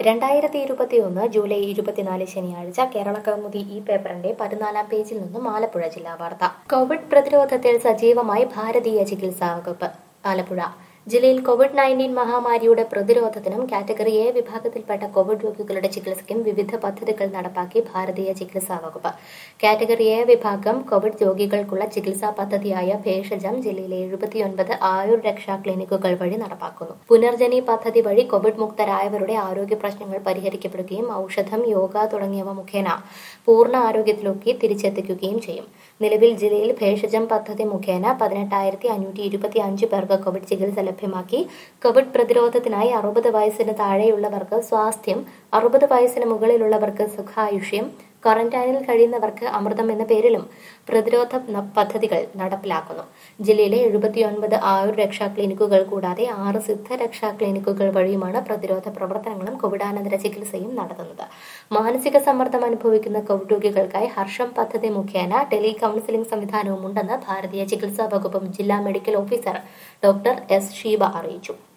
രണ്ടായിരത്തി ഇരുപത്തിയൊന്ന് ജൂലൈ ഇരുപത്തിനാല് ശനിയാഴ്ച കേരള കൗമുദി ഈ പേപ്പറിന്റെ പതിനാലാം പേജിൽ നിന്നും ആലപ്പുഴ ജില്ലാ വാർത്ത കോവിഡ് പ്രതിരോധത്തിൽ സജീവമായി ഭാരതീയ ചികിത്സാ വകുപ്പ് ആലപ്പുഴ ജില്ലയിൽ കോവിഡ് നയൻറ്റീൻ മഹാമാരിയുടെ പ്രതിരോധത്തിനും കാറ്റഗറി എ വിഭാഗത്തിൽപ്പെട്ട കോവിഡ് രോഗികളുടെ ചികിത്സയ്ക്കും വിവിധ പദ്ധതികൾ നടപ്പാക്കി ഭാരതീയ ചികിത്സാ വകുപ്പ് കാറ്റഗറി എ വിഭാഗം കോവിഡ് രോഗികൾക്കുള്ള ചികിത്സാ പദ്ധതിയായ ഭേഷജം ജില്ലയിലെ എഴുപത്തിയൊൻപത് ആയുർ രക്ഷാ ക്ലിനിക്കുകൾ വഴി നടപ്പാക്കുന്നു പുനർജനി പദ്ധതി വഴി കോവിഡ് മുക്തരായവരുടെ ആരോഗ്യ പ്രശ്നങ്ങൾ പരിഹരിക്കപ്പെടുകയും ഔഷധം യോഗ തുടങ്ങിയവ മുഖേന പൂർണ്ണ ആരോഗ്യത്തിലേക്ക് തിരിച്ചെത്തിക്കുകയും ചെയ്യും നിലവിൽ ജില്ലയിൽ ഭേഷജം പദ്ധതി മുഖേന പതിനെട്ടായിരത്തി അഞ്ഞൂറ്റി ഇരുപത്തി അഞ്ച് പേർക്ക് കോവിഡ് ചികിത്സ ലഭ്യമാക്കി കോവിഡ് പ്രതിരോധത്തിനായി അറുപത് വയസ്സിന് താഴെയുള്ളവർക്ക് സ്വാസ്ഥ്യം അറുപത് വയസ്സിന് മുകളിലുള്ളവർക്ക് സുഖായുഷ്യം ക്വാറന്റൈനിൽ കഴിയുന്നവർക്ക് അമൃതം എന്ന പേരിലും പ്രതിരോധ ന- പദ്ധതികൾ നടപ്പിലാക്കുന്നു ജില്ലയിലെ എഴുപത്തിയൊൻപത് ആയുർ രക്ഷാ ക്ലിനിക്കുകൾ കൂടാതെ ആറ് സിദ്ധ രക്ഷാ ക്ലിനിക്കുകൾ വഴിയുമാണ് പ്രതിരോധ പ്രവർത്തനങ്ങളും കോവിഡാനന്തര ചികിത്സയും നടത്തുന്നത് മാനസിക സമ്മർദ്ദം അനുഭവിക്കുന്ന കോവിഡ് രോഗികൾക്കായി ഹർഷം പദ്ധതി മുഖേന ടെലി കൌൺസിലിംഗ് സംവിധാനവും ഉണ്ടെന്ന് ഭാരതീയ ചികിത്സാ വകുപ്പും ജില്ലാ medical officer doctor S Sheeba അറിയിച്ചു